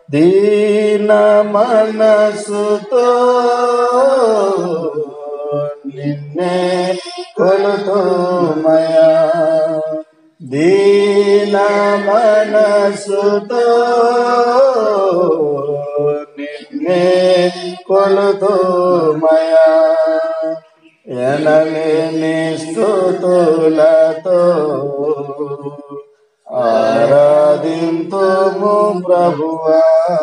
దీన మనసుతో నిన్నే కొలుతోమయా దీన మనసుతో నిన్నే కొలుతోమయా ఎనలేని స్థుతులతో ఆరాధింతుము ప్రభువా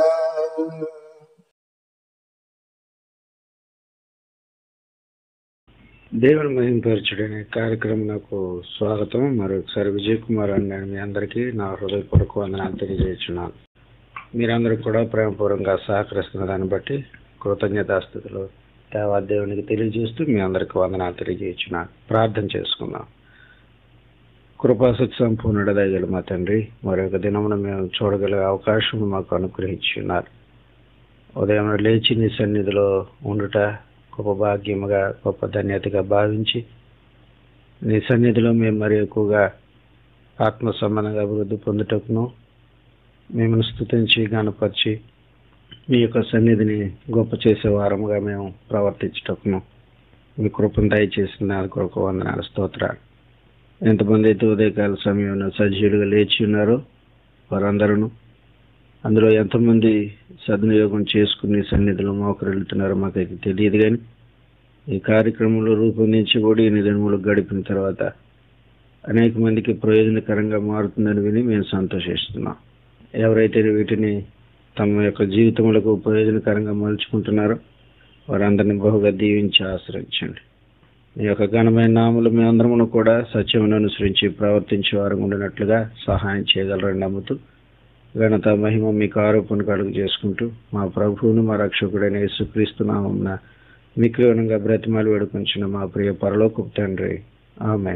దేవుని మహింపరచుడనే కార్యక్రమంకు స్వాగతం మరొకసారి విజయ్ కుమార్ అని నేను మీ అందరికీ నా హృదయపూర్వక వందనాలు తెలియజేస్తున్నాను మీరందరూ కూడా ప్రేమపూర్వకంగా సహకరిస్తున్న దాన్ని బట్టి కృతజ్ఞతాస్థితిలో దేవా దేవునికి తెలియజేస్తూ మీ అందరికీ వందనాలు తెలియజేస్తున్నాను ప్రార్థన చేసుకుందాం కృపాసత్ సంపూర్ణుడ దయగల మా తండ్రి మరొక దినమున మేము చూడగలిగే అవకాశం మాకు అనుగ్రహించి ఉన్నారు ఉదయం లేచి నీ సన్నిధిలో ఉండుట గొప్ప భాగ్యముగా గొప్ప ధన్యతగా భావించి నీ సన్నిధిలో మేము మరి ఎక్కువగా ఆత్మ సంబంధంగా అభివృద్ధి పొందుటకును మిమ్మల్ని స్థుతించి గణపరిచి మీ యొక్క సన్నిధిని గొప్ప చేసే వారముగా మేము ప్రవర్తించటకును మీ కృపను దయచేసిన కొరకు వందనాలు స్తోత్రాలు ఎంతమంది అయితే ఉదయకాల సమయంలో సజీవులుగా లేచి ఉన్నారో వారందరూ అందులో ఎంతమంది సద్వినియోగం చేసుకుని సన్నిధిలో మోకరెళ్తున్నారో మాకైతే తెలియదు కానీ ఈ కార్యక్రమంలో రూపొందించబడి ఎన్ని దినములు గడిపిన తర్వాత అనేక మందికి ప్రయోజనకరంగా మారుతుందని విని మేము సంతోషిస్తున్నాం ఎవరైతే వీటిని తమ యొక్క జీవితములకు ప్రయోజనకరంగా మలుచుకుంటున్నారో వారందరిని బహుగా దీవించి ఆశ్రయించండి మీ యొక్క ఘనమైన నాములు మీ అందరమును కూడా సత్యమును అనుసరించి ప్రవర్తించే వారు ఉండినట్లుగా సహాయం చేయగలరని నమ్ముతూ ఘనత మహిమ మీకు ఆరోపణ కలుగు చేసుకుంటూ మా ప్రభువును మా రక్షకుడైన యేసుక్రీస్తు నామమున మీకు వివరంగా బ్రతిమాలు వేడుకొంచిన మా ప్రియ పరలోకు తండ్రి ఆమె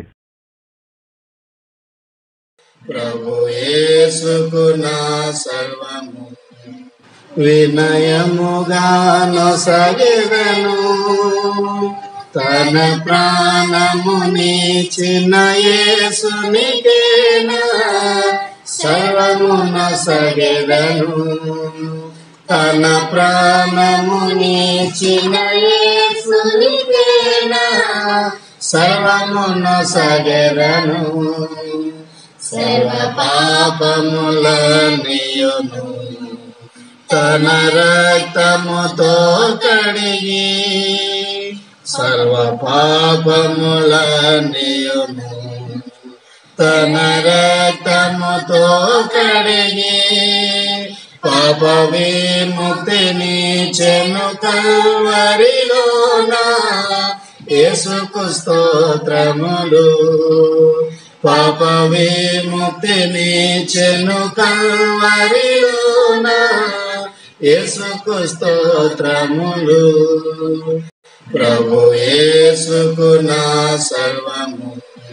ప్రభు యేసుకు నా సర్వము వినయముగాను సగివెను తన ప్రాణమునిచిన యేసునికేనా సర్వమున సగెదను తన ప్రాణమునిచిన యేసునికేనా సర్వమున సగెదను సర్వ పాపముల నియును తన రక్తముతో కడిగి సర్వ పాపముల నియును తన రక్తముతో కడిగి పాప విముక్తిని చెను కల్వరిలోన యేసుకు స్తోత్రములు పాప విముక్తిని చెను కల్వరిలోన యేసుకు స్తోత్రములు ప్రభు యేసుకు నా సర్వము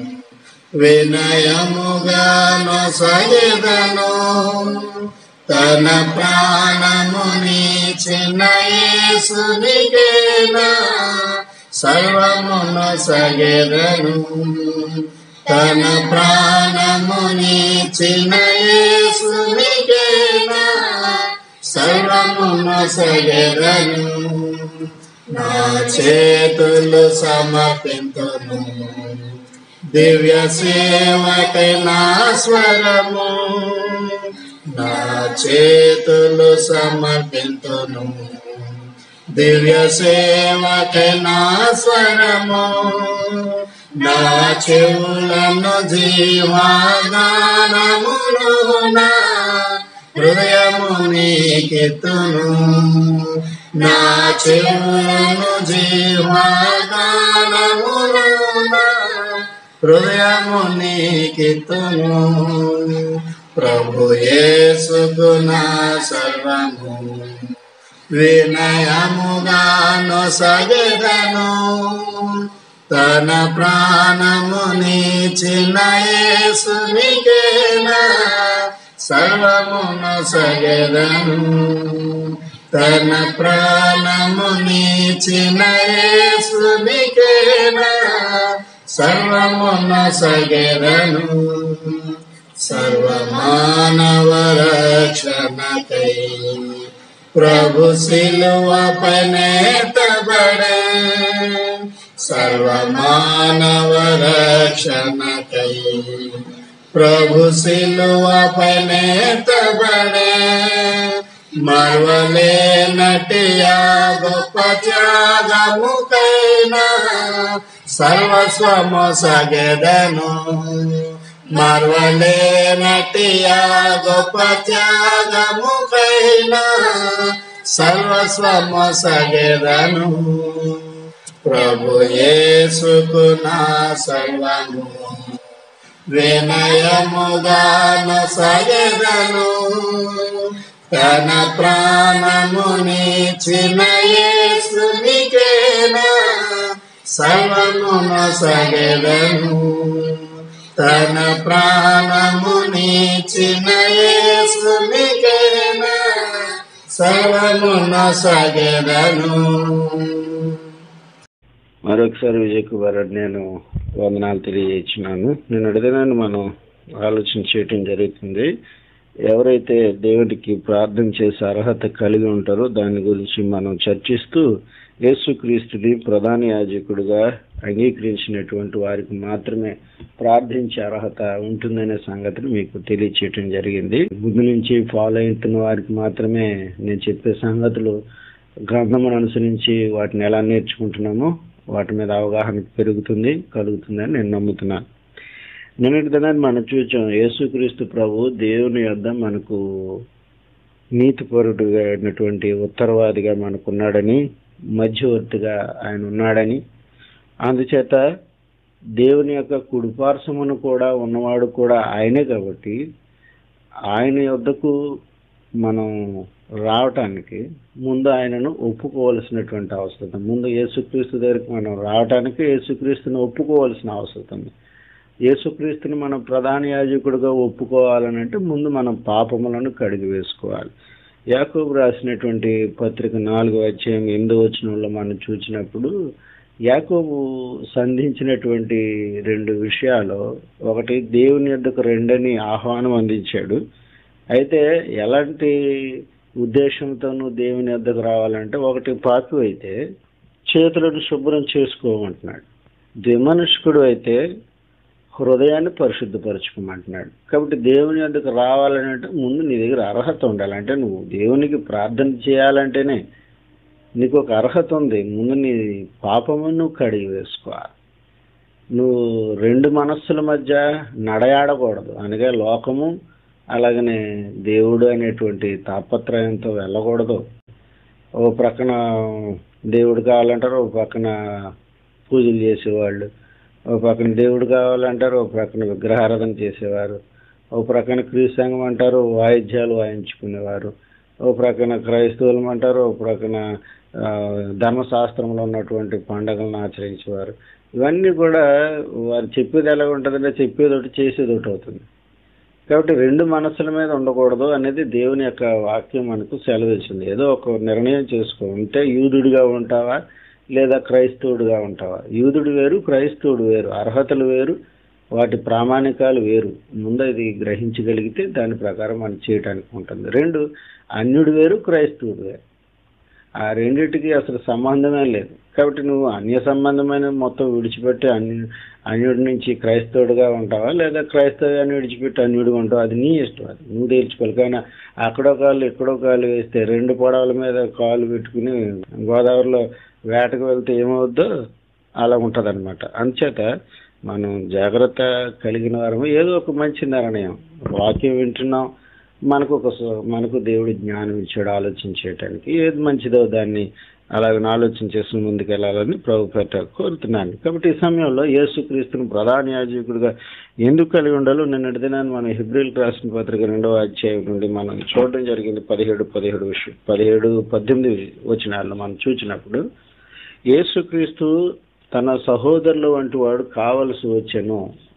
వినయముగాను సగదను తన ప్రాణముని చిన్న యేసునికేనా సర్వమును సగదను తన ప్రాణముని చిన్న యేసునికేనా సర్వమును సగదను నా చేతులు సమర్పింతును దివ్య సేవకై నా స్వరము నా చేతులు సమర్పింతును దివ్య సేవకై నా స్వరము నా చెవులను జీవాగానములు నా హృదయము నీకెత్తును నా చెవులను జీవాగానములు నా హృదయము నీకెత్తును ప్రభు యేసుకు నా సర్వము వినయముగాను సగదను తన ప్రాణముని చిన్న యేసునికేనా సర్వమును సగదను తన ప్రాణముని చిన్న యేసునికేనా సర్వమును సగదను సర్వమానవ రక్షణకై ప్రభు శిలువపై నేతబడే సర్వమానవ రక్షణకై ప్రభు శిలువపై నేతబడే మరవలేనటియా గొప్ప త్యాగముకైనా సర్వస్వము సగెదను మరవలేనటియా గొప్ప త్యాగముకైనా సర్వస్వము సగెదను ప్రభు యేసుకు నా సర్వము వినయముగాన సగెదను తన ప్రాణమునిచిన యేసునికేనా సర్వమును సగెదను తన ప్రాణమునిచిన యేసునికేనా సర్వమును సగెదను మరొకసారి విజయ్ కుమార్ అని నేను వందనాలు తెలియజేస్తున్నాను నేను అడిగినాను మనం ఆలోచన చేయటం జరుగుతుంది ఎవరైతే దేవుడికి ప్రార్థన చేసే అర్హత కలిగి ఉంటారో దాని గురించి మనం చర్చిస్తూ యేసుక్రీస్తుని ప్రధాన యాజకుడిగా అంగీకరించినటువంటి వారికి మాత్రమే ప్రార్థించే అర్హత ఉంటుందనే సంగతిని మీకు తెలియచేయటం జరిగింది ముందు నుంచి ఫాలో అవుతున్న వారికి మాత్రమే నేను చెప్పే సంగతులు గ్రంథమును అనుసరించి వాటిని ఎలా నేర్చుకుంటున్నామో వాటి మీద అవగాహన పెరుగుతుంది కలుగుతుందని నేను నమ్ముతున్నాను నిన్నటి దినాన్ని మనం చూచాం యేసుక్రీస్తు ప్రభు దేవుని యొద్ద మనకు నీతిపరుడుగా అయినటువంటి ఉత్తరవాదిగా మనకున్నాడని మధ్యవర్తిగా ఆయన ఉన్నాడని అందుచేత దేవుని యొక్క కుడిపార్శ్వమును కూడా ఉన్నవాడు కూడా ఆయనే కాబట్టి ఆయన యొద్దకు మనం రావటానికి ముందు ఆయనను ఒప్పుకోవలసినటువంటి అవసరం ఉంది. ముందు యేసుక్రీస్తు దగ్గరికి మనం రావటానికి యేసుక్రీస్తుని ఒప్పుకోవలసిన అవసరం ఉంది యేసుక్రీస్తుని మనం ప్రధాన యాజకుడిగా ఒప్పుకోవాలనంటే ముందు మనం పాపములను కడిగి వేసుకోవాలి యాకోబు రాసినటువంటి పత్రిక నాలుగో అధ్యాయం ఎనిమిదో వచనంలో మనం చూసినప్పుడు యాకోబు సంధించినటువంటి రెండు విషయాలు ఒకటి దేవుని యొద్దకు రెండని ఆహ్వానం అందించాడు అయితే ఎలాంటి ఉద్దేశంతో నువ్వు దేవుని వద్దకు రావాలంటే ఒకటి పాపి అయితే చేతులను శుభ్రం చేసుకోమంటున్నాడు ద్విమనుష్కుడు అయితే హృదయాన్ని పరిశుద్ధపరచుకోమంటున్నాడు కాబట్టి దేవుని వద్దకు రావాలంటే ముందు నీ దగ్గర అర్హత ఉండాలి అంటే నువ్వు దేవునికి ప్రార్థన చేయాలంటేనే నీకు ఒక అర్హత ఉంది ముందు నీ పాపము నువ్వు కడిగి వేసుకోవాలి నువ్వు రెండు మనస్సుల మధ్య నడయాడకూడదు అనగా లోకము అలాగనే దేవుడు అనేటువంటి తాపత్రయంతో వెళ్ళకూడదు ఓ ప్రక్కన దేవుడు కావాలంటారు ఓ పక్కన పూజలు చేసేవాళ్ళు ఓ పక్కన దేవుడు కావాలంటారు ఓ ప్రక్కన విగ్రహారాధన చేసేవారు ఓ ప్రక్కన క్రీస్తు అంటారు వాయిద్యాలు వాయించుకునేవారు ఓ ప్రక్కన క్రైస్తవులం అంటారు ఓ ప్రక్కన ఆ, ధర్మశాస్త్రంలో ఉన్నటువంటి పండగలను ఆచరించేవారు ఇవన్నీ కూడా వారు చెప్పేది ఎలా ఉంటుందంటే చెప్పేది ఒకటి చేసేది ఒకటి అవుతుంది కాబట్టి రెండు మనస్సుల మీద ఉండకూడదు అనేది దేవుని యొక్క వాక్యం మనకు సెలవిస్తుంది ఏదో ఒక నిర్ణయం చేసుకో ఉంటే యూదుడిగా ఉంటావా లేదా క్రైస్తవుడిగా ఉంటావా యూదుడు వేరు క్రైస్తవుడు వేరు అర్హతలు వేరు వాటి ప్రామాణికాలు వేరు ముందు ఇది గ్రహించగలిగితే దాని ప్రకారం మనం చేయటానికి ఉంటుంది రెండు అన్యుడు వేరు క్రైస్తవుడు వేరు ఆ రెండింటికి అసలు సంబంధమే లేదు కాబట్టి నువ్వు అన్య సంబంధమైన మొత్తం విడిచిపెట్టి అన్య అన్యుడి నుంచి క్రైస్తవుడిగా ఉంటావా లేదా క్రైస్తవాన్ని విడిచిపెట్టి అన్యుడిగా ఉంటావా అది నీ ఇష్టం అది నువ్వు తేల్చుకోవాలి కానీ అక్కడో కాళ్ళు ఎక్కడో కాళ్ళు వేస్తే రెండు పొడవల మీద కాలు పెట్టుకుని గోదావరిలో వేటకు వెళ్తే ఏమవుద్దో అలా ఉంటుంది అనమాట అంచేత మనం జాగ్రత్త కలిగిన వారము ఏదో ఒక మంచి నిర్ణయం వాక్యం వింటున్నాం మనకు ఒక స- మనకు దేవుడు జ్ఞానం ఇచ్చాడు ఆలోచించేయటానికి ఏది మంచిదో దాన్ని అలాగే ఆలోచన చేసిన ముందుకు వెళ్ళాలని ప్రభు పెట్ట కోరుతున్నాను కాబట్టి ఈ సమయంలో యేసుక్రీస్తును ప్రధాన యాజకుడిగా ఎందుకు కలిగి ఉండాలో నిన్నటి దినాన్ని మనం హిబ్రిల్ రాసిన పత్రిక రెండవ అధ్యాయం నుండి మనం చూడడం జరిగింది పదిహేడు పదిహేడు విషయం పదిహేడు పద్దెనిమిది వచనాల్లో మనం చూసినప్పుడు యేసుక్రీస్తు తన సహోదరుల వంటి వాడు కావలసి వచ్చెను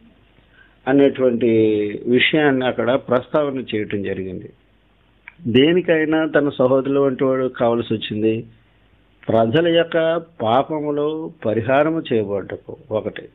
అనేటువంటి విషయాన్ని అక్కడ ప్రస్తావన చేయటం జరిగింది దేనికైనా తన సహోదరుల వంటి వాడు కావలసి వచ్చింది ప్రజల యొక్క పాపములో పరిహారము చేయబడ్డకు ఒకటి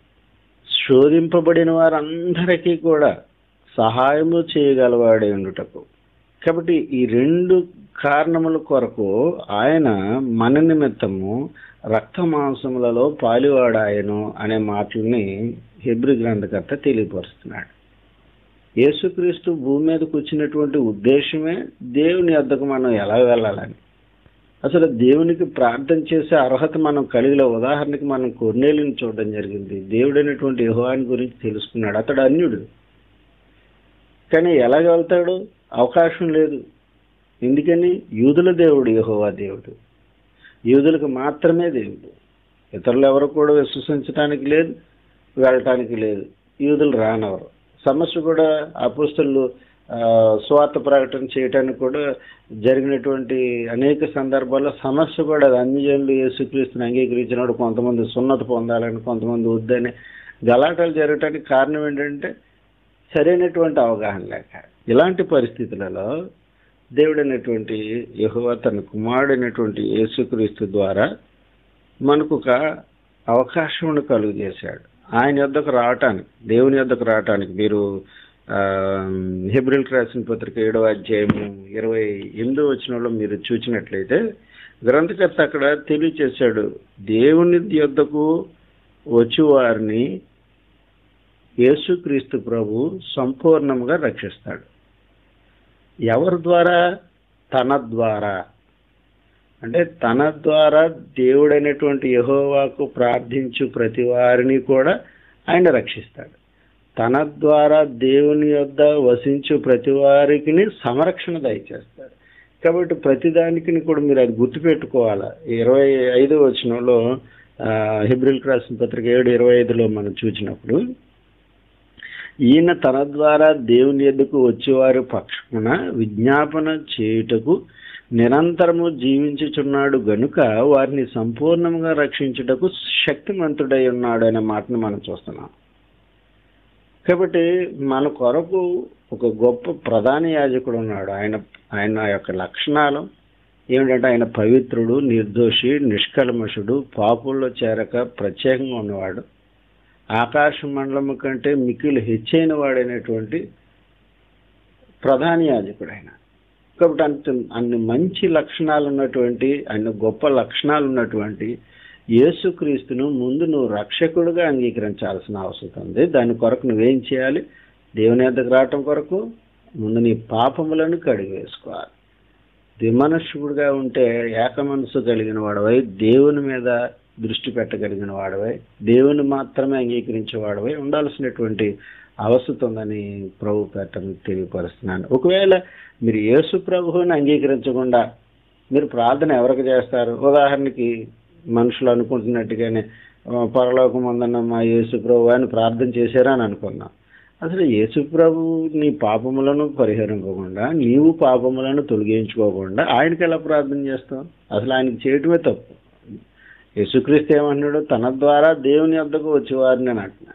శోధింపబడిన వారందరికీ కూడా సహాయము చేయగలవాడే ఉండుటకు కాబట్టి ఈ రెండు కారణముల కొరకు ఆయన మన నిమిత్తము రక్త మాంసములలో పాలివాడాయను అనే మాటల్ని హెబ్రి గ్రంథకర్త తెలియపరుస్తున్నాడు యేసుక్రీస్తు భూమి మీదకి వచ్చినటువంటి ఉద్దేశమే దేవుని వద్దకు మనం ఎలా వెళ్ళాలని అసలు దేవునికి ప్రార్థన చేసే అర్హత మనం కలిగిన ఉదాహరణకి మనం కొన్నేళ్ళని చూడడం జరిగింది దేవుడైనటువంటి యెహోవాని గురించి తెలుసుకున్నాడు అతడు అన్యుడు కానీ ఎలాగ వెళ్తాడు అవకాశం లేదు ఎందుకని యూదుల దేవుడు యెహోవా దేవుడు యూదులకు మాత్రమే దేవుడు ఇతరులు ఎవరు కూడా విశ్వసించడానికి లేదు వెళ్ళటానికి లేదు యూదులు రానవరు సమస్య కూడా అపుస్తులు స్వార్థ ప్రకటన చేయడానికి కూడా జరిగినటువంటి అనేక సందర్భాల్లో సమస్య కూడా అది అన్ని జనులు యేసుక్రీస్తుని అంగీకరించినప్పుడు కొంతమంది సున్నత పొందాలని కొంతమంది వద్దని గలాటాలు జరగటానికి కారణం ఏంటంటే సరైనటువంటి అవగాహన లేక ఇలాంటి పరిస్థితులలో దేవుడైనటువంటి యెహోవా తన కుమారుడైనటువంటి యేసుక్రీస్తు ద్వారా మనకు ఒక అవకాశం కలుగు చేశాడు ఆయన యొద్దకు రావటానికి దేవుని యొద్దకు రావటానికి మీరు హెబ్రిల్ రాసిన పత్రిక ఏడవ అధ్యాయము ఇరవై ఎనిమిదో వచనంలో మీరు చూసినట్లయితే గ్రంథకర్త అక్కడ తెలియచేశాడు దేవుని యొద్దకు వచ్చి వారిని యేసుక్రీస్తు ప్రభు సంపూర్ణంగా రక్షిస్తాడు ఎవరి ద్వారా తన ద్వారా అంటే తన ద్వారా దేవుడైనటువంటి యహోవాకు ప్రార్థించు ప్రతి వారిని కూడా ఆయన రక్షిస్తాడు తన ద్వారా దేవుని యొద్ద వసించు ప్రతి వారికి సంరక్షణ దయచేస్తాడు కాబట్టి ప్రతిదానికి కూడా మీరు అది గుర్తుపెట్టుకోవాలి ఇరవై ఐదో వచనంలో హిబ్రిల్ రాసిన పత్రిక ఏడు ఇరవై ఐదులో మనం చూసినప్పుడు ఈయన తన ద్వారా దేవుని ఎద్దుకు వచ్చేవారి పక్షమున విజ్ఞాపన చేయుటకు నిరంతరము జీవించుచున్నాడు గనుక వారిని సంపూర్ణంగా రక్షించుటకు శక్తిమంతుడై ఉన్నాడు అనే మాటను మనం చూస్తున్నాం కాబట్టి మన కొరకు ఒక గొప్ప ప్రధాన యాజకుడు ఉన్నాడు ఆయన ఆయన యొక్క లక్షణాలు ఏమిటంటే ఆయన పవిత్రుడు నిర్దోషి నిష్కల్మషుడు పాపుల్లో చేరక ప్రత్యేకంగా ఉన్నవాడు ఆకాశ మండలము కంటే మిక్కిలు హెచ్చైన వాడైనటువంటి ప్రధాన యాజకుడు ఆయన కాబట్టి అంత అన్ని మంచి లక్షణాలు ఉన్నటువంటి అన్ని గొప్ప లక్షణాలు ఉన్నటువంటి యేసుక్రీస్తును ముందు నువ్వు రక్షకుడుగా అంగీకరించాల్సిన అవసరం ఉంది దాని కొరకు నువ్వేం చేయాలి దేవుని ఎద్దకు రావటం కొరకు ముందు నీ పాపములను కడిగి వేసుకోవాలి విమనస్కుడుగా ఉంటే ఏక మనసు కలిగిన వాడవై దేవుని మీద దృష్టి పెట్టగలిగిన వాడవై దేవుని మాత్రమే అంగీకరించే వాడవై ఉండాల్సినటువంటి అవసరం ఉందని ప్రభు పెట్టని తెలియపరుస్తున్నాను ఒకవేళ మీరు యేసు ప్రభువుని అంగీకరించకుండా మీరు ప్రార్థన ఎవరికి చేస్తారు ఉదాహరణకి మనుషులు అనుకుంటున్నట్టుగానే పరలోకం ఉందన్న మా యేసు ప్రభు అని ప్రార్థన చేశారా అని అనుకున్నాం అసలు యేసు ప్రభు నీ పాపములను పరిహరింపకుండా నీవు పాపములను తొలగించుకోకుండా ఆయనకి ఎలా ప్రార్థన చేస్తావు అసలు ఆయనకి చేయటమే తప్పు యేసుక్రీస్తు ఏమన్నాడు తన ద్వారా దేవుని వద్దకు వచ్చేవారిని నేను అంటున్నాను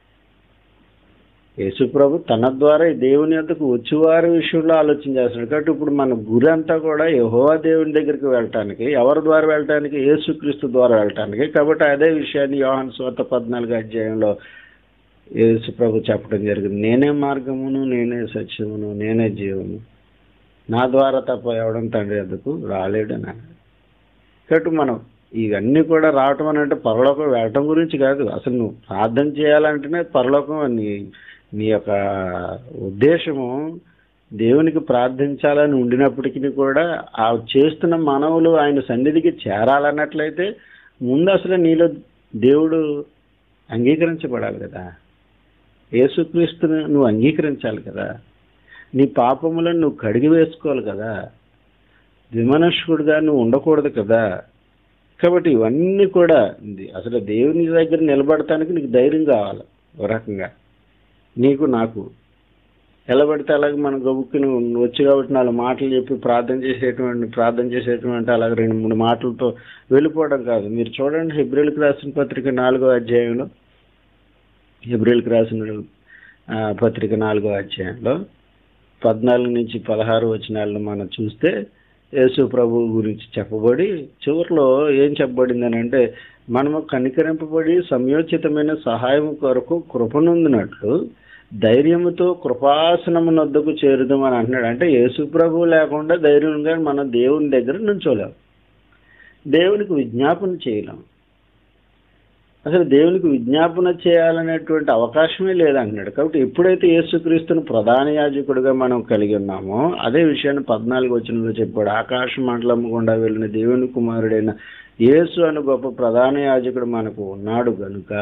యేసుప్రభు తన ద్వారా దేవుని వద్దకు వచ్చేవారి విషయంలో ఆలోచన చేస్తున్నాడు కాబట్టి ఇప్పుడు మన గురి అంతా కూడా యహోవా దేవుని దగ్గరికి వెళ్ళటానికి ఎవరి ద్వారా వెళ్ళటానికి యేసుక్రీస్తు ద్వారా వెళ్ళటానికి కాబట్టి అదే విషయాన్ని యోహాన్ స్వాత పద్నాలుగు అధ్యాయంలో యేసుప్రభు చెప్పడం జరిగింది నేనే మార్గమును నేనే సత్యమును నేనే జీవము నా ద్వారా తప్ప ఎవడం తండ్రి వద్దకు రాలేడని అన్నాడు కాబట్టి మనం ఇవన్నీ కూడా రావటం అని అంటే పరలోకం వెళ్ళటం గురించి కాదు అసలు నువ్వు ప్రార్థన చేయాలంటేనే పరలోకం నీ నీ యొక్క ఉద్దేశము దేవునికి ప్రార్థించాలని ఉండినప్పటికీ కూడా ఆ చేస్తున్న మనవులు ఆయన సన్నిధికి చేరాలన్నట్లయితే ముందు అసలు నీలో దేవుడు అంగీకరించబడాలి కదా యేసుక్రీస్తుని నువ్వు అంగీకరించాలి కదా నీ పాపములను నువ్వు కడిగి వేసుకోవాలి కదా విమనస్కుడుగా నువ్వు ఉండకూడదు కదా కాబట్టి ఇవన్నీ కూడా అసలు దేవుని దగ్గర నిలబడటానికి నీకు ధైర్యం కావాలి ఒక రకంగా నీకు నాకు ఎలా పడితే అలాగే మన గబుక్కి నువ్వు వచ్చి కాబట్టి నాలుగు మాటలు చెప్పి ప్రార్థన చేసేటువంటి ప్రార్థన చేసేటువంటి అలాగే రెండు మూడు మాటలతో వెళ్ళిపోవడం కాదు మీరు చూడండి హెబ్రిల్కి రాసిన పత్రిక నాలుగో అధ్యాయంలో హెబ్రిల్కి రాసిన పత్రిక నాలుగో అధ్యాయంలో పద్నాలుగు నుంచి పదహారు వచనాలను మనం చూస్తే యేసు ప్రభు గురించి చెప్పబడి చివరిలో ఏం చెప్పబడిందని అంటే మనము కనికరింపబడి సంయోచితమైన సహాయం కొరకు కృపనొందినట్లు ధైర్యముతో కృపాసనమునొద్దకు చేరుదామని అంటున్నాడు అంటే యేసు ప్రభు లేకుండా ధైర్యంగా మనం దేవుని దగ్గర నుంచోలేం దేవునికి విజ్ఞాపన చేయలేం అసలు దేవునికి విజ్ఞాపన చేయాలనేటువంటి అవకాశమే లేదంటున్నాడు కాబట్టి ఎప్పుడైతే యేసుక్రీస్తును ప్రధాన యాజకుడిగా మనం కలిగి ఉన్నామో అదే విషయాన్ని పద్నాలుగు వచనంలో చెప్పాడు ఆకాశ మండలం గుండా వెళ్ళిన దేవుని కుమారుడైన యేసు అని గొప్ప ప్రధాన యాజకుడు మనకు ఉన్నాడు గనుక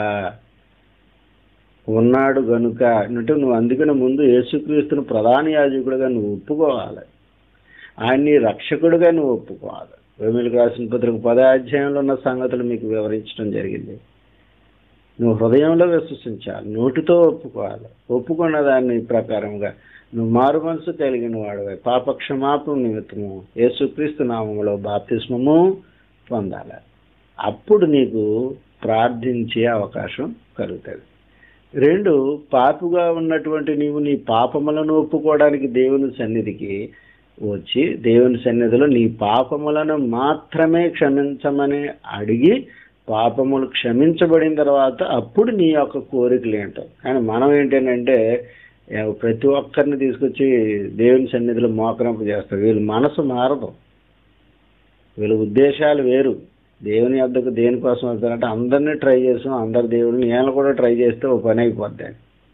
ఉన్నాడు గనుక అంటే నువ్వు అందుకని ముందు యేసుక్రీస్తును ప్రధాన యాజకుడిగా నువ్వు ఒప్పుకోవాలి ఆయన్ని రక్షకుడిగా నువ్వు ఒప్పుకోవాలి వేమిలకు రాసిన పత్రిక పదాధ్యాయంలో ఉన్న సంగతులు మీకు వివరించడం జరిగింది నువ్వు హృదయంలో విశ్వసించాలి నోటితో ఒప్పుకోవాలి ఒప్పుకున్న దాన్ని ప్రకారంగా నువ్వు మారు మనసు కలిగిన వాడివై పాప క్షమాపణ నిమిత్తము యేసుక్రీస్తు నామములో బాప్తిస్మము పొందాలి అప్పుడు నీకు ప్రార్థించే అవకాశం కలుగుతుంది రెండు పాపుగా ఉన్నటువంటి నీవు నీ పాపములను ఒప్పుకోవడానికి దేవుని సన్నిధికి వచ్చి దేవుని సన్నిధిలో నీ పాపములను మాత్రమే క్షమించమని అడిగి పాపములు క్షమించబడిన తర్వాత అప్పుడు నీ యొక్క కోరికలు ఏంటో కానీ మనం ఏంటంటే ఏ, ప్రతి ఒక్కరిని తీసుకొచ్చి దేవుని సన్నిధిలో మోకరింపు చేస్తారు వీళ్ళ మనసు మారదు వీళ్ళ ఉద్దేశాలు వేరు దేవుని వద్దకు దేనికోసం వెళ్తారంటే అందరినీ ట్రై చేసాం అందరి దేవుడిని నేను కూడా ట్రై చేస్తే ఓ పని అయిపోద్ది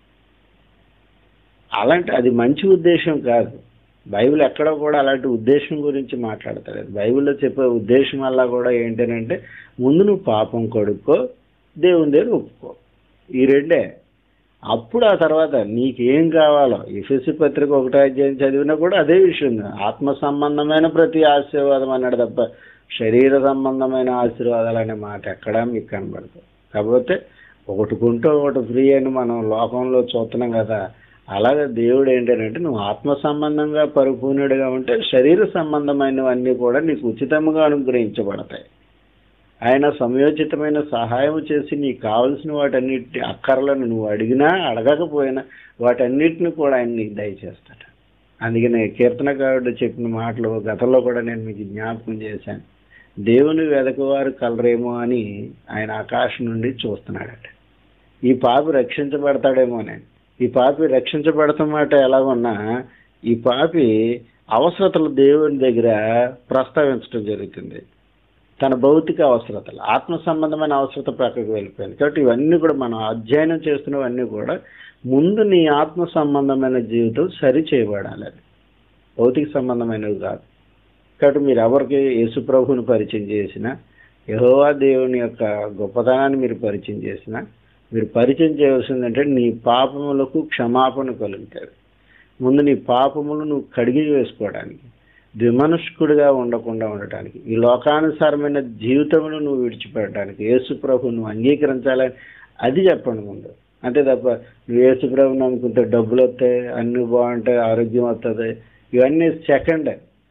అలాంటి అది మంచి ఉద్దేశం కాదు బైబిల్ ఎక్కడ కూడా అలాంటి ఉద్దేశం గురించి మాట్లాడతలేదు బైబిల్లో చెప్పే ఉద్దేశం వల్ల కూడా ఏంటంటే ముందు నువ్వు పాపం కొడుక్కో దేవుని దగ్గర ఒప్పుకో ఈ రెండే అప్పుడు ఆ తర్వాత నీకేం కావాలో ఎఫ్ఎస్సి పత్రిక ఒకటో అధ్యాయం చదివినా కూడా అదే విషయం ఆత్మ సంబంధమైన ప్రతి ఆశీర్వాదం అన్నాడు తప్ప శరీర సంబంధమైన ఆశీర్వాదాలు అనే మాట ఎక్కడా మీకు కనబడదు కాకపోతే ఒకటి కొంటే ఒకటి ఫ్రీ అని మనం లోకంలో చూస్తున్నాం కదా అలాగే దేవుడు ఏంటంటే నువ్వు ఆత్మ సంబంధంగా పరిపూర్ణుడిగా ఉంటే శరీర సంబంధమైనవన్నీ కూడా నీకు ఉచితంగా అనుగ్రహించబడతాయి ఆయన సమయోచితమైన సహాయం చేసి నీకు కావలసిన వాటన్నిటి అక్కర్లను నువ్వు అడిగినా అడగకపోయినా వాటన్నిటిని కూడా ఆయన నీకు దయచేస్తాడు అందుకనే కీర్తనకారుడు చెప్పిన మాటలు గతంలో కూడా నేను మీకు జ్ఞాపకం చేశాను దేవుని వెదకవారు కలరేమో అని ఆయన ఆకాశం నుండి చూస్తున్నాడట ఈ పాపి రక్షించబడతాడేమో నేను ఈ పాపి రక్షించబడతామాట ఎలాగున్నా ఈ పాపి అవసరతలు దేవుని దగ్గర ప్రస్తావించడం జరుగుతుంది తన భౌతిక అవసరతలు ఆత్మ సంబంధమైన అవసరత ప్రక్కకు వెళ్ళిపోయింది కాబట్టి ఇవన్నీ కూడా మనం అధ్యయనం చేస్తున్నవన్నీ కూడా ముందు నీ ఆత్మ సంబంధమైన జీవితం సరి చేయబడాలి అది భౌతిక సంబంధమైనవి కాదు కాబట్టి మీరు ఎవరికి యేసు ప్రభువుని పరిచయం చేసినా యెహోవా దేవుని యొక్క గొప్పతనాన్ని మీరు పరిచయం చేసినా మీరు పరిచయం చేయవలసిందంటే నీ పాపములకు క్షమాపణ కలుగుతుంది ముందు నీ పాపములు నువ్వు కడిగి వేసుకోవడానికి ద్విమనుష్కుడిగా ఉండకుండా ఉండటానికి ఈ లోకానుసారమైన జీవితమును నువ్వు విడిచిపెట్టడానికి యేసు ప్రభు నువ్వు అంగీకరించాలని అది చెప్పండి ముందు అంతే తప్ప నువ్వు యేసు ప్రభుని నమ్ముకుంటే డబ్బులు వస్తాయి అన్ని బాగుంటాయి ఆరోగ్యం వస్తుంది ఇవన్నీ సెకండ్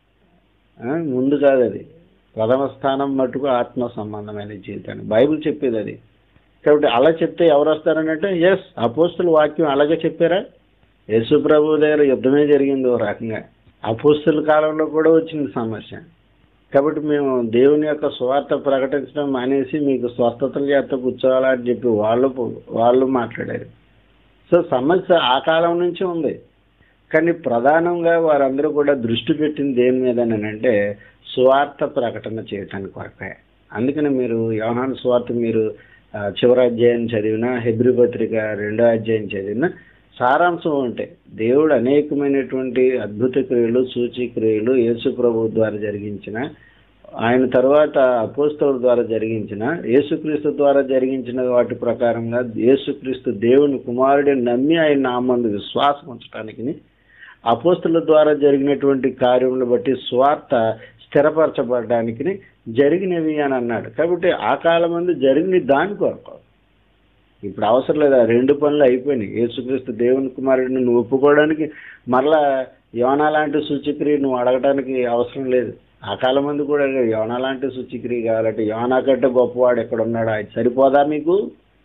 ముందు కాదు అది ప్రథమ స్థానం మటుకు ఆత్మ సంబంధమైన జీవితాన్ని బైబిల్ చెప్పేది అది కాబట్టి అలా చెప్తే ఎవరు వస్తారనంటే ఎస్ అపోస్తుల వాక్యం అలాగే చెప్పారా యేసు ప్రభు దగ్గర యుద్ధమే జరిగింది ఓ రకంగా అపోస్తుల కాలంలో కూడా వచ్చింది సమస్య కాబట్టి మేము దేవుని యొక్క స్వార్థ ప్రకటించడం మానేసి మీకు స్వస్థతలు చేత కూర్చోవాలా అని చెప్పి వాళ్ళు వాళ్ళు మాట్లాడారు సో సమస్య ఆ కాలం నుంచి ఉంది కానీ ప్రధానంగా వారందరూ కూడా దృష్టి పెట్టింది దేని మీదనంటే స్వార్థ ప్రకటన చేయటానికి కొరకే అందుకని మీరు యోహాను స్వార్థ మీరు ఆ, చివరి అధ్యాయం చదివిన హెబ్రి పత్రిక రెండో అధ్యాయం చదివిన సారాంశం ఉంటే దేవుడు అనేకమైనటువంటి అద్భుత క్రియలు సూచి క్రియలు యేసు ప్రభు ద్వారా జరిగించిన ఆయన తర్వాత అపోస్తవుల ద్వారా జరిగించిన యేసుక్రీస్తు ద్వారా జరిగించిన వాటి ప్రకారంగా యేసుక్రీస్తు దేవుని కుమారుడిని నమ్మి ఆయన నామందు విశ్వాసం ఉంచడానికి అపోస్తుల ద్వారా జరిగినటువంటి కార్యములను బట్టి స్వార్థ స్థిరపరచబడడానికి జరిగినవి అని అన్నాడు కాబట్టి ఆ కాలం మంది జరిగిన దాని కొరకు ఇప్పుడు అవసరం లేదు ఆ రెండు పనులు అయిపోయినాయి యేసుక్రీస్తు దేవుని కుమారుడిని నువ్వు ఒప్పుకోవడానికి మరలా యోనా లాంటి సూచిక్రియ నువ్వు అడగడానికి అవసరం లేదు ఆ కాలం మంది కూడా యోనా లాంటి సూచిక్రియ కావాలంటే యోనా కంటే గొప్పవాడు ఎక్కడ ఉన్నాడు అది సరిపోదా మీకు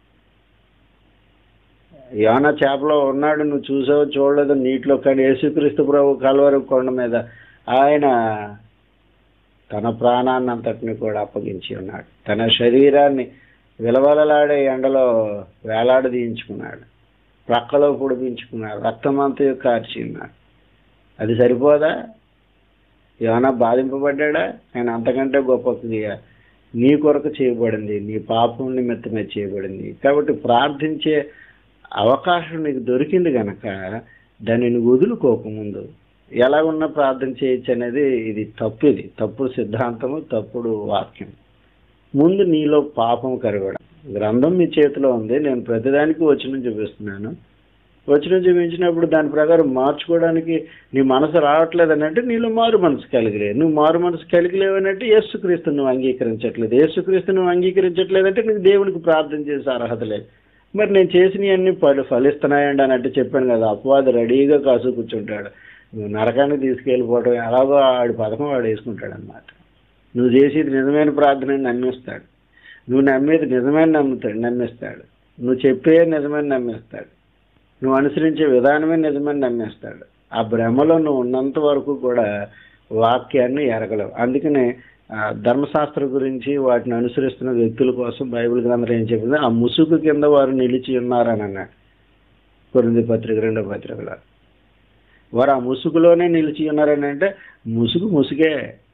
యోనా చేపలో ఉన్నాడు నువ్వు చూసావు చూడలేదు నీటిలో కానీ యేసుక్రీస్తు ప్రభు కలవరు కొండ మీద ఆయన తన ప్రాణాన్ని అంతటిని కూడా అప్పగించి ఉన్నాడు తన శరీరాన్ని విలవలలాడే ఎండలో వేలాడదీయించుకున్నాడు ప్రక్కలో పొడిపించుకున్నాడు రక్తమంతా కార్చిన్నాడు అది సరిపోదా ఏమైనా బాధింపబడ్డా ఆయన అంతకంటే గొప్ప క్రియ నీ కొరకు చేయబడింది నీ పాపం నిమిత్తమే చేయబడింది కాబట్టి ప్రార్థించే అవకాశం నీకు దొరికింది కనుక దాన్ని నువ్వు వదులుకోకముందు ఎలా ఉన్నా ప్రార్థన చేయొచ్చు అనేది ఇది తప్పు ఇది తప్పుడు సిద్ధాంతము తప్పుడు వాక్యం ముందు నీలో పాపం కరగడం గ్రంథం మీ చేతిలో ఉంది నేను ప్రతిదానికి వచ్చిన చూపిస్తున్నాను వచ్చిన చూపించినప్పుడు దాని ప్రకారం మార్చుకోవడానికి నీ మనసు రావట్లేదు అంటే నీలో మారు మనసు కలిగలేదు నువ్వు మారు మనసు కలిగలేవు అంటే యేసుక్రీస్తు నువ్వు అంగీకరించట్లేదు యేసుక్రీస్తు నువ్వు అంగీకరించట్లేదంటే నీకు దేవునికి ప్రార్థన చేసే అర్హత లేదు మరి నేను చేసినవన్నీ ఫలి ఫలిస్తున్నాయండి అని అంటే చెప్పాను కదా అపవాది రెడీగా కాసు కూర్చుంటాడు నువ్వు నరకానికి తీసుకెళ్ళిపోవడం ఎలాగో ఆడి పథకం వాడు వేసుకుంటాడు అనమాట నువ్వు చేసేది నిజమైన ప్రార్థన నమ్మిస్తాడు నువ్వు నమ్మేది నిజమైన నమ్ముతాడు నమ్మిస్తాడు నువ్వు చెప్పే నిజమైన నమ్మిస్తాడు నువ్వు అనుసరించే విధానమే నిజమని నమ్మేస్తాడు ఆ భ్రమలో నువ్వు ఉన్నంత వరకు కూడా వాక్యాన్ని ఎరగలేవు అందుకనే ఆ, ధర్మశాస్త్రం గురించి వాటిని అనుసరిస్తున్న వ్యక్తుల కోసం బైబిల్ గ్రంథం ఏం చెప్పింది ఆ ముసుగు కింద వారు నిలిచి ఉన్నారని అన్నాడు కొరింది పత్రిక రెండో పత్రికలో వారు ఆ ముసుగులోనే నిలిచి ఉన్నారని అంటే ముసుగు ముసుగే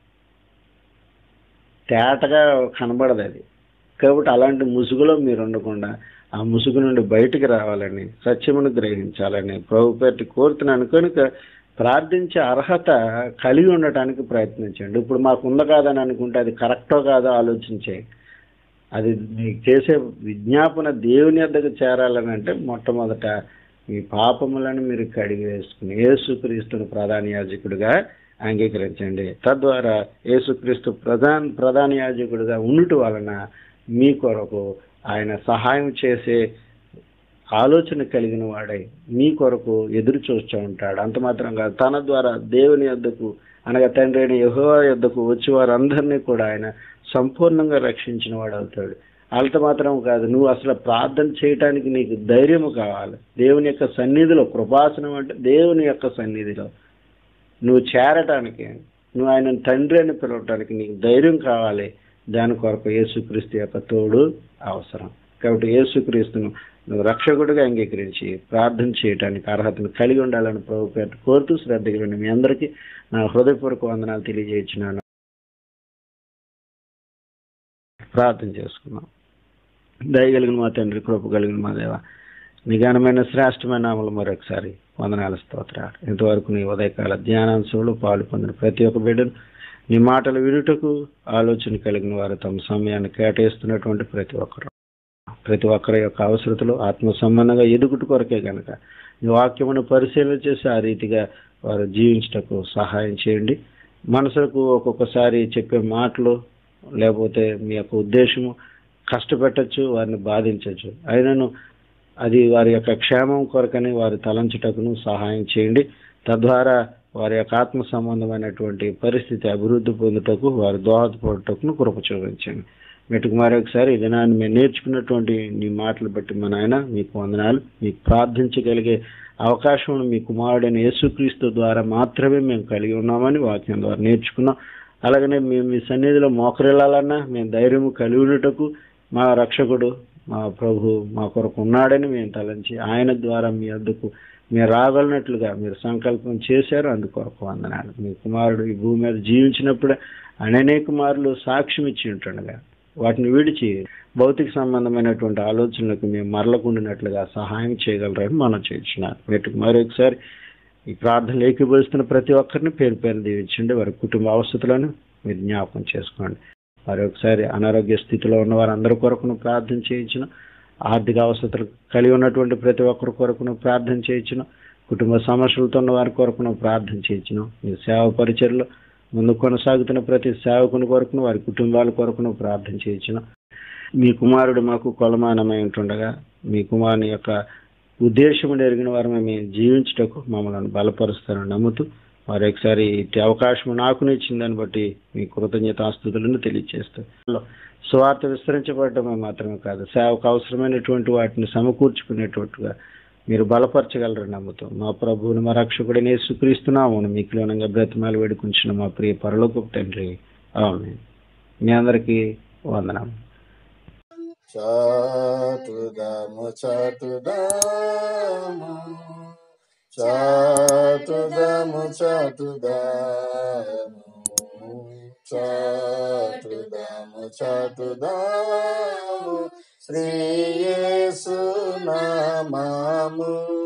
తేటగా కనబడదు అది కాబట్టి అలాంటి ముసుగులో మీరు ఉండకుండా ఆ ముసుగు నుండి బయటికి రావాలని సత్యమును గ్రహించాలని ప్రభు పెట్టి కోరుతున్నాను కనుక ప్రార్థించే అర్హత కలిగి ఉండటానికి ప్రయత్నించండి ఇప్పుడు మాకు ఉందా కాదని అనుకుంటే అది కరెక్టో కాదో ఆలోచించే అది మీకు చేసే విజ్ఞాపన దేవుని వద్దకు చేరాలని అంటే మొట్టమొదట మీ పాపములను మీరు కడిగి వేసుకుని యేసుక్రీస్తును ప్రధాన యాజకుడిగా అంగీకరించండి తద్వారా యేసుక్రీస్తు ప్రధాన ప్రధాన యాజకుడిగా ఉండుట వలన మీ కొరకు ఆయన సహాయం చేసే ఆలోచన కలిగిన వాడై మీ కొరకు ఎదురు చూస్తూ ఉంటాడు అంత మాత్రం కాదు తన ద్వారా దేవుని యొద్దకు అనగా తండ్రి అయిన యెహోవా యొద్దకు వచ్చి వారందరినీ కూడా ఆయన సంపూర్ణంగా రక్షించిన వాడు అవుతాడు అంత మాత్రం కాదు నువ్వు అసలు ప్రార్థన చేయటానికి నీకు ధైర్యం కావాలి దేవుని యొక్క సన్నిధిలో కృపాసనం అంటే దేవుని యొక్క సన్నిధిలో నువ్వు చేరటానికి నువ్వు ఆయన తండ్రి అని పిలవటానికి నీకు ధైర్యం కావాలి దాని కొరకు యేసుక్రీస్తు యొక్క తోడు అవసరం కాబట్టి యేసుక్రీస్తును నువ్వు రక్షకుడిగా అంగీకరించి ప్రార్థన చేయడానికి అర్హతను కలిగి ఉండాలని ప్రభు పేట కోరుతూ శ్రద్ధ కలిగిన మీ అందరికీ నా హృదయపూర్వక వందనాలు తెలియజేయించినాను ప్రార్థన చేసుకున్నాం దయగలిగిన మా తండ్రి కృప కలిగిన మా దేవ నిఘానమైన శ్రేష్టమైన అమలు మరొకసారి వందనాల స్తోత్రాలు ఇంతవరకు నీ ఉదయకాల ధ్యానాంశంలో పాలు పొందిన ప్రతి ఒక్క బిడ్డను నీ మాటలు వినుటకు ఆలోచన కలిగిన వారు తమ సమయాన్ని కేటాయిస్తున్నటువంటి ప్రతి ఒక్కరు ప్రతి ఒక్కరి యొక్క అవసరతలు ఆత్మ సంబంధంగా ఎదుగుట కొరకే గనక నీ వాక్యమును పరిశీలన చేసి ఆ రీతిగా వారు జీవించటకు సహాయం చేయండి మనసులకు ఒక్కొక్కసారి చెప్పే మాటలు లేకపోతే మీ యొక్క ఉద్దేశము కష్టపెట్టచ్చు వారిని బాధించవచ్చు అయినను అది వారి యొక్క క్షేమం కొరకని వారి తలంచుటకును సహాయం చేయండి తద్వారా వారి యొక్క ఆత్మ సంబంధమైనటువంటి పరిస్థితి అభివృద్ధి పొందుటకు వారి దోహదపడుటకును కృప చూపించండి మెట్టుకు మరొకసారి ఈ దినాన్ని మేము నేర్చుకున్నటువంటి నీ మాటలు బట్టి మా నాయన మీకు వందనాలు మీకు ప్రార్థించగలిగే అవకాశం మీ కుమారుడైన యేసుక్రీస్తు ద్వారా మాత్రమే మేము కలిగి ఉన్నామని వాక్యం ద్వారా నేర్చుకున్నాం అలాగనే మేము మీ సన్నిధిలో మోకరిల్లాలన్నా మేము ధైర్యం కలిగి ఉండటకు మా రక్షకుడు మా ప్రభు మా కొరకు ఉన్నాడని మేము తలంచి ఆయన ద్వారా మీ వద్దకు మీరు రాగలిగినట్లుగా మీరు సంకల్పం చేశారు అందుకొరకు వందనాలు మీ కుమారుడు ఈ భూమి మీద జీవించినప్పుడే అనేక మార్లు సాక్ష్యం ఇచ్చి ఉంటుండగా వాటిని విడిచి భౌతిక సంబంధమైనటువంటి ఆలోచనలకు మేము మరలకుండినట్లుగా సహాయం చేయగలరని మనం చేయించినారు వీటికి మరొకసారి ఈ ప్రార్థనలు ఏకీభవిస్తున్న ప్రతి ఒక్కరిని పేరు పేరు దీవించండి వారి కుటుంబ అవసరాలను మీరు జ్ఞాపకం చేసుకోండి మరొకసారి అనారోగ్య స్థితిలో ఉన్న వారందరి కొరకును ప్రార్థన చేయించిన ఆర్థిక అవసరాలు కలిగి ఉన్నటువంటి ప్రతి ఒక్కరి కొరకును ప్రార్థన చేయించిన కుటుంబ సమస్యలతో ఉన్న వారి కొరకును ప్రార్థన చేయించిన మీ సేవ పరిచయలో ముందు కొనసాగుతున్న ప్రతి సేవకుని కొరకును వారి కుటుంబాల కొరకును ప్రార్థన చేయించిన మీ కుమారుడు మాకు కొలమానమై ఉంటుండగా మీ కుమారుని యొక్క ఉద్దేశం ఎరిగిన వారు మేము జీవించుటకు మమ్మల్ని బలపరుస్తారని నమ్ముతూ మరొకసారి ఇట్టి అవకాశం నాకు ఇచ్చిందని బట్టి మీ కృతజ్ఞతాస్తుతులను తెలియజేస్తాను స్వార్థ విస్తరించబడటమే మాత్రమే కాదు సేవకు అవసరమైనటువంటి వాటిని సమకూర్చుకునేటట్టుగా మీరు బలపరచగలరని నమ్ముతాం మా ప్రభువుని మా రక్షకుడిని యేసుక్రీస్తున్నాము మీకులోనంగా బ్రతిమాలు వేడుకుంటున్న మా ప్రియ పరలోకపు తండ్రి ఆమె మీ అందరికీ వందనం చాటుదము చాటుదాము చాటుదము చాటుదాము చాటుదము చాటుదాము శ్రీయేసు నామాము